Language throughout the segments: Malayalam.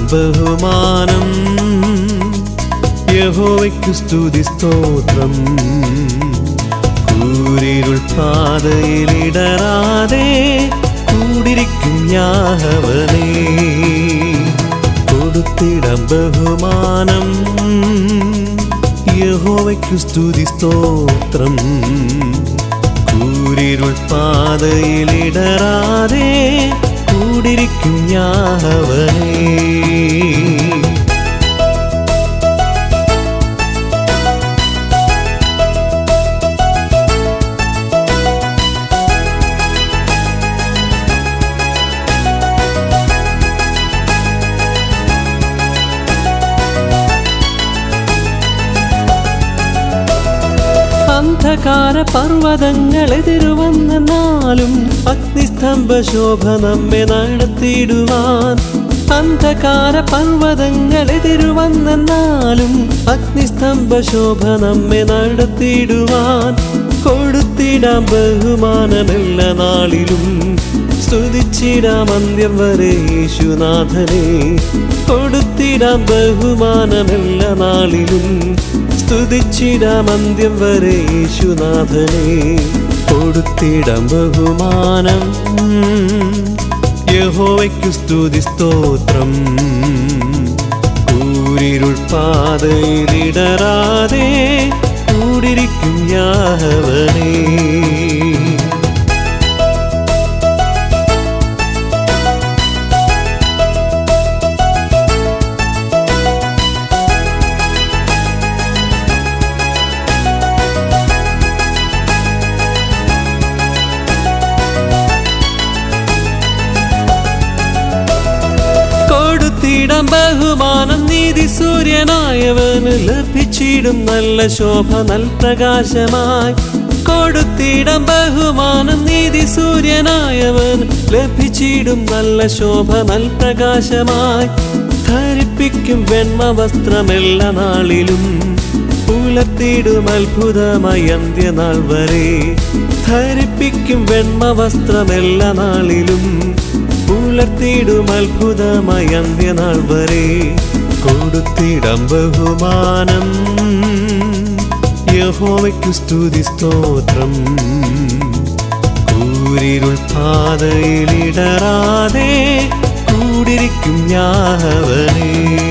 കൊടുത്തിടാം ബഹുമാനം യഹോവയ്ക്കു സ്തുതി സ്തോത്രം കൂരിരുൾ പാതയിലിടറാതെ കൂടിരിക്കും യാഹവനേ കൊടുത്തിടാം ബഹുമാനം യഹോവയ്ക്കു സ്തുതി സ്തോത്രം കൂരിരുൾ പാതയിലിടറാതെ കൂടിരിക്കും യാഹവനേ അന്ധകാര പർവ്വതങ്ങൾ എതിരുവന്നാലും അഗ്നിസ്തംഭ ശോഭ നമ്മെ നടത്തിയിടുവാൻ അന്ധകാര പർവ്വതങ്ങൾ എതിരുവന്നാലും അഗ്നിസ്തംഭ ശോഭ നമ്മെ നടത്തിയിടുവാൻ കൊടുത്തിടാം ബഹുമാനമെല്ലാ നാളിലും സ്തുതിച്ചിടാം അന്ത്യം വരെ യേശുനാഥനെ കൊടുത്തിടാം ബഹുമാനമെല്ലാ നാളിലും സ്തുതിച്ചിടാം അന്ത്യം വരെ യേശുനാഥനെ കൊടുത്തിടാം ബഹുമാനം യഹോവയ്ക്കു സ്തുതി സ്തോത്രം കൂരിരുൾ പാതയിലിടറാതെ കൂടിരിക്കും യാഹവനേ കൊടുത്തിടം ബഹുമാനം നീതി സൂര്യനായവന് ലഭിച്ചിടും നല്ല ശോഭ നൽ പ്രകാശമായി കൊടുത്തിടം ബഹുമാനം നീതി സൂര്യനായവൻ ലഭിച്ചിടും നല്ല ശോഭ നൽ പ്രകാശമായി ധരിപ്പിക്കും വെണ്മ വസ്ത്രമെല്ലാ നാളിലും പുലർത്തിയിടും അത്ഭുതമായി അന്ത്യനാൾ വരെ ധരിപ്പിക്കും വെണ്മ വസ്ത്രമെല്ലാ നാളിലും പുലർത്തിയിടും അത്ഭുതമായി അന്ത്യനാൾ വരെ കൊടുത്തിടം ബഹുമാനം യഹോവയ്ക്കു സ്തുതി സ്തോത്രം കൂരിരുൾ പാതയിലിടറാതെ കൂടിരിക്കും യാഹവനേ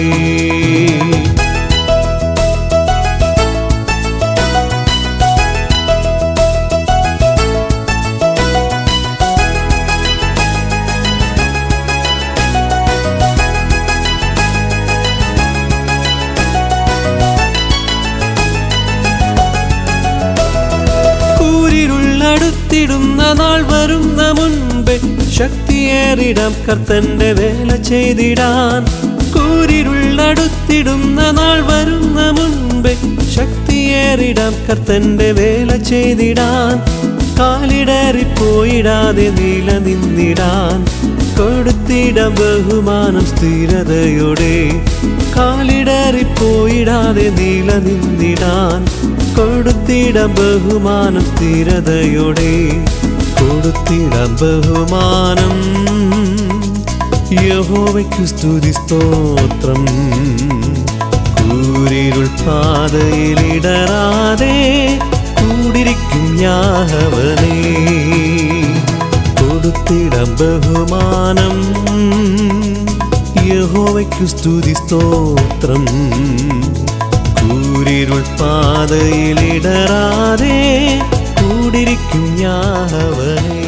കൂരിരുള്ളടുത്തിടുന്ന നാൾ വരുന്ന മുൻപേ ശക്തിയേറിടാം കർത്തന്റെ വേല ചെയ്തിടാൻ കൂരിരുള്ളടുത്തിടുന്ന നാൾ വരുന്ന മുൻപേ ശക്തിയേറിടാം കർത്തന്റെ വേല ചെയ്തിടാൻ കാലിടറിപ്പോയിടാതെ നീല നിന്നിടാൻ കൊടുത്തിടാം ബഹുമാനം സ്ഥിരതയോടെ കാലിടറിപ്പോയിടാതെ നീല നിന്നിടാൻ കൊടുത്തിടാം ബഹുമാനം സ്ഥിരതയോടെ കൊടുത്തിടാം ബഹുമാനം യഹോവയ്ക്കു സ്തുതി സ്തോത്രം കൂരിരുൾ പാതയിലിടറാതെ കൂടിരിക്കും യാഹവനേ കൊടുത്തിടാം ബഹുമാനം യഹോവയ്ക്കു സ്തുതി സ്തോത്രം കൂരിരുൾ പാതയിലിടറാതെ കൂടിരിക്കും യാഹവനേ